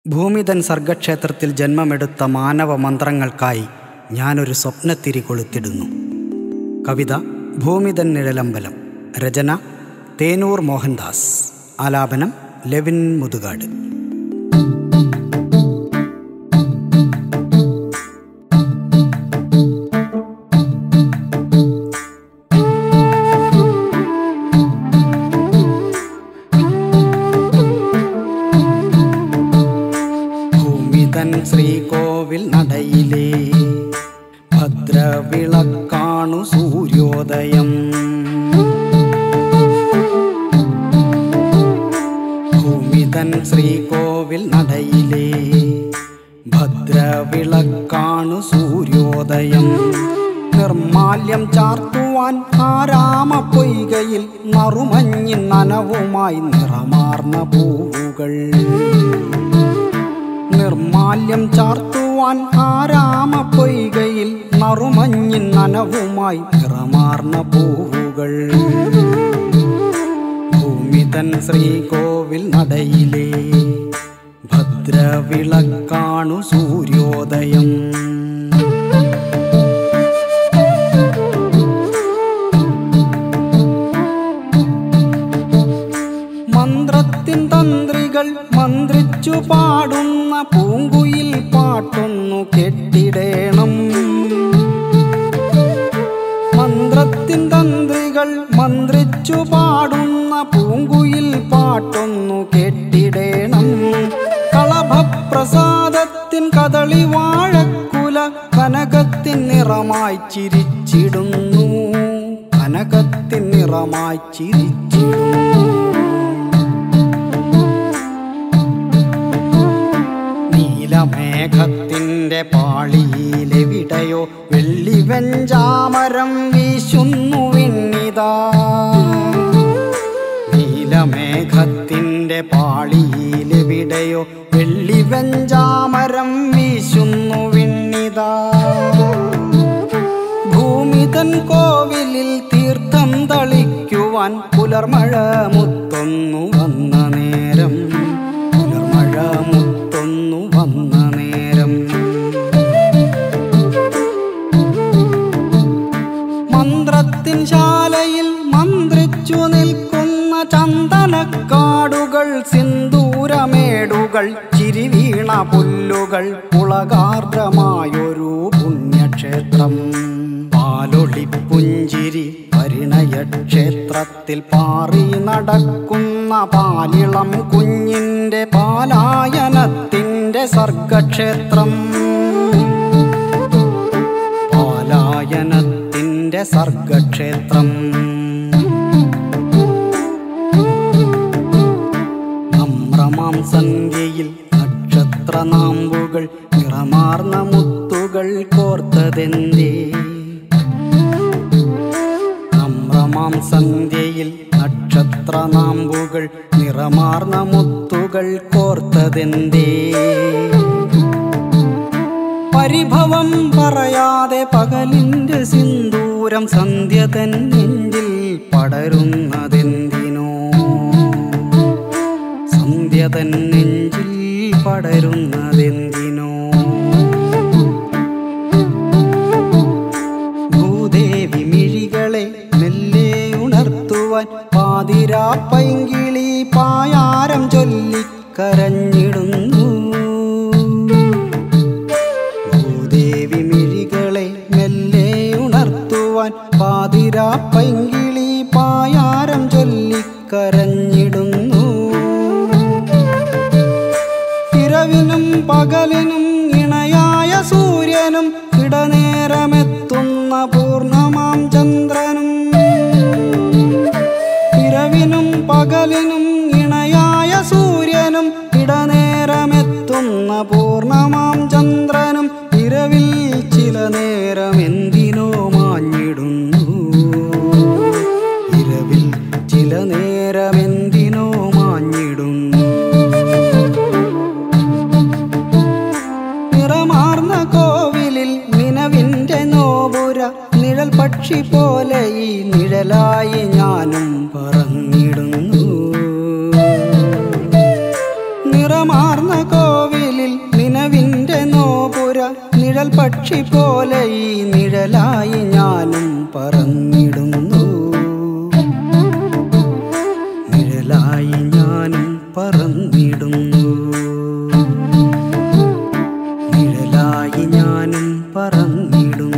ഭൂമിതൻ സർഗക്ഷേത്രത്തിൽ ജന്മമെടുത്ത മാനവ മന്ത്രങ്ങൾക്കായി ഞാനൊരു സ്വപ്നത്തിരി കൊളുത്തിടുന്നു കവിത ഭൂമിതൻ നിഴലമ്പലം രചന തേനൂർ മോഹൻദാസ് ആലാപനം ലെവിൻ മുതുകാട് ഭൂമിതൻ ശ്രീകോവിൽ നടയിലേ ഭദ്രവിളക്കാണു സൂര്യോദയം ഭൂമിതൻ ശ്രീകോവിൽ നടയിലേ ഭദ്രവിളക്കാണു സൂര്യോദയം നിർമാല്യം ചാർത്തുവാൻ ആരാമ പൊയ്കയിൽ നറുമഞ്ഞിൻ നനവുമായി നിറമാർന്ന പൂവുകൾ നിർമാല്യം ചാർത്തുവാൻ ആരാമ പൊയ്കയിൽ നറുമഞ്ഞിൻ നനവുമായി നിറമാർന്ന പൂവുകൾ ഭൂമിതൻ ശ്രീകോവിൽ നടയിലേ ഭദ്രവിളക്കാണു സൂര്യോദയം മന്ത്രത്തിൻ തന്ത്രികൾ മന്ത്രിച്ചു പാടുന്ന പൂങ്കുയിൽ പാട്ടൊന്നു കെട്ടിടേണം മന്ത്രത്തിൻ തന്ത്രികൾ മന്ത്രിച്ചു പാടുന്ന പൂങ്കുയിൽ പാട്ടൊന്നു കെട്ടിടേണം കളഭപ്രസാദത്തിൻ കദളി വാഴക്കുല കനകത്തിൻ നിറമായി ചിരിച്ചിടുന്നു കനകത്തിൻ നിറമായി ചിരിച്ചിടുന്നു നീലമേഘത്തിൻ്റെ പാളിയിലെവിടെയോ വെള്ളി വെഞ്ചാമരം വീശുന്നു വിണ്ണിതാ നീലമേഘത്തിൻ്റെ പാളിയിലെവിടെയോ വെള്ളി വെഞ്ചാമരം വീശുന്നു വിണ്ണിതാ ഭൂമിതൻ കോവിലിൽ തീർത്ഥം തളിക്കുവാൻ പുലർമഴ മുത്തൊന്നു വന്ന നേരം പുലർമഴ മുത്തൊന്നു വന്ന നേരം മന്ത്രത്തിൻ ശാലയിൽ മന്ത്രിച്ചു നിൽക്കുന്ന ചന്ദനക്കാടുകൾ സിന്ദൂരമേടുകൾ ചിരിവീണ പുല്ലുകൾ പുളകാർദ്രമായൊരു പുണ്യക്ഷേത്രം പാലൊളിപ്പുഞ്ചിരി പരിണയക്ഷേത്രത്തിൽ പാറി നടക്കുന്ന പാലിളം കുഞ്ഞിൻ്റെ പാലായനത്തിൻ്റെ സർഗക്ഷേത്രം പാലായനത്തിൻ്റെ സർഗക്ഷേത്രം നമ്രമാം സന്ധ്യയിൽ നക്ഷത്രനാമ്പുകൾ നിറമാർന്ന മുത്തുകൾ കോർത്തതെന്തേ നമ്രമാം സന്ധ്യയിൽ നക്ഷത്രനാമ്പുകൾ നിറമാർന്ന മുത്തുകൾ കോർത്തതെന്തേ പരിഭവം പറയാതെ പകലിന്റെ സിന്ദൂരം സന്ധ്യ തൻ നെഞ്ചിൽ പടരുന്നതെന്തിനോ സന്ധ്യ തൻ നെഞ്ചിൽ പടരുന്നതെന്തിനോ ഭൂദേവി മിഴികളെ മെല്ലെ ഉണർത്തുവാൻ പാതിരാ പൈങ്കിളി പായാരം ചൊല്ലിക്കരഞ്ഞിടുന്നു ഭൂദേവി മിഴികളെ മെല്ലെ ഉണർത്തുവാൻ പാതിരാ പൈങ്കിളി പായാരം ചൊല്ലിക്കരഞ്ഞിടുന്നു ഇരവിനും പകലിനും ഇണയായ സൂര്യനും ഇടനേരമെത്തുന്ന പൂർണ്ണമാം ചന്ദ്രനും ഇരവിനും പകലിനും ഇണയായ സൂര്യനും ഇടനേരമെത്തുന്ന പൂർണ്ണമാം ചന്ദ്രനും ഇരവിൽ ചില നേരം എന്തിനോ മാഞ്ഞിടുന്നു ഇരവിൽ ചില നേരം എന്തിനോ മാഞ്ഞിടുന്നു നിറമാർന്ന കോവിലിൽ നിലവിൻ്റെ നോപുര നിഴൽ പക്ഷി പോലെ ഈ നിഴലായി ഞാനും പറന്നിടുന്നു നിറമാർന്ന കോവിൽ നിഴൽ പക്ഷി പോലെ ഈ നിഴലായി ഞാനും പറന്നിടുന്നു നിഴലായി ഞാനും പറന്നിടുന്നു നിഴലായി ഞാനും പറന്നിടുന്നു